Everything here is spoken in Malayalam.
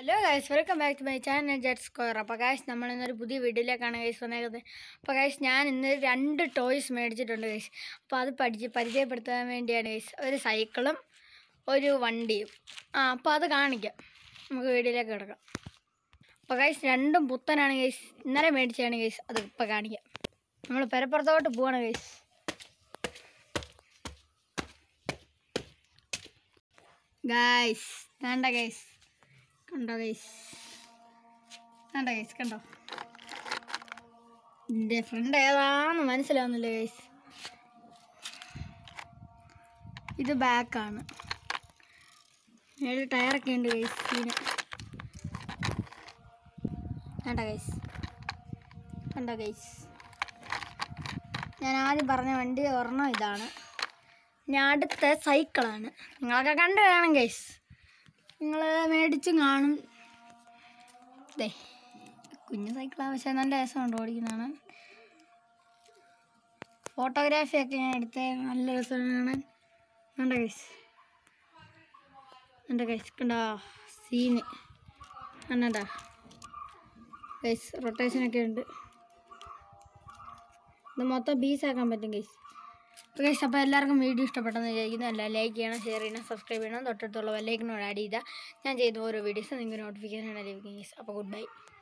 hello guys welcome back to my channel jet square അപ്പോൾ ഗൈസ് നമ്മൾ ഇന്നൊരു പുതിയ വീഡിയോയിലേക്കാണ് ഗൈസ് വന്നേക്കുന്നത് അപ്പോൾ ഗൈസ് ഞാൻ ഇന്ന് രണ്ട് ടോയ്സ് മേടിച്ചിട്ടുണ്ട് ഗൈസ് അപ്പോൾ അത് പഠിച്ച് പരിചയപ്പെടുത്താൻ വേണ്ടിയാണ് ഗൈസ് ഒരു സൈക്കിളും ഒരു വണ്ടിയും ആ അപ്പോൾ അത് കാണിക്കാം നമുക്ക് വീഡിയോയിലേക്ക് കിടക്കാം അപ്പോൾ ഗൈസ് രണ്ടും പുത്തനാണ് ഗൈസ് ഇന്നലെ മേടിച്ചതാണ് ഗൈസ് അത് ഇപ്പോൾ കാണിക്കാം നമ്മൾ പെരപ്പുറത്തോട്ട് പോവാണ് ഗൈസ് ഗൈസ് വേണ്ട ഗൈസ് കണ്ടോ ഗൈസ് കണ്ടോ ഗൈസ് കണ്ടോ എൻ്റെ ഫ്രണ്ട് ഏതാന്ന് മനസ്സിലാവുന്നില്ല ഗൈസ് ഇത് ബാക്കാണ് ഏഴ് ടയറൊക്കെ ഉണ്ട് ഗൈസ് ഇതിന് കണ്ടോ ഗൈസ് കണ്ടോ ഗൈസ് ഞാൻ ആദ്യം പറഞ്ഞ വണ്ടി ഒരെണ്ണം ഇതാണ് ഇനി അടുത്ത സൈക്കിളാണ് നിങ്ങളൊക്കെ കണ്ടു കാണും ഗൈസ് നിങ്ങൾ മേടിച്ചും കാണും ദേ കുഞ്ഞു സൈക്കിളാണ് പക്ഷേ നല്ല രസമുണ്ട് ഓടിക്കുന്നതാണ് ഫോട്ടോഗ്രാഫിയൊക്കെ ഞാൻ എടുത്ത നല്ല രസമാണ് കണ്ട ഗൈസ് കണ്ട ഗൈസ് കണ്ടോ സീന് കണ്ടോ ഗൈസ് റൊട്ടേഷനൊക്കെ ഉണ്ട് ഇത് മൊത്തം പീസാക്കാൻ പറ്റും ഗൈസ് ഗൈസ് അപ്പോൾ എല്ലാവർക്കും വീഡിയോ ഇഷ്ടപ്പെട്ടെന്ന് വിചാരിക്കുന്നു എല്ലാം ലൈക്ക് ചെയ്യണം ഷെയർ ചെയ്യണം സബ്സ്ക്രൈബ് ചെയ്യണം തൊട്ടടുത്തുള്ള ബെല്ലൈക്കനോട് ആഡ് ചെയ്താൽ ഞാൻ ചെയ്ത ഓരോ വീഡിയോസ് നിങ്ങൾക്ക് നോട്ടിഫിക്കേഷൻ ലഭിക്കും ഗൈസ് അപ്പോൾ ഗുഡ് ബൈ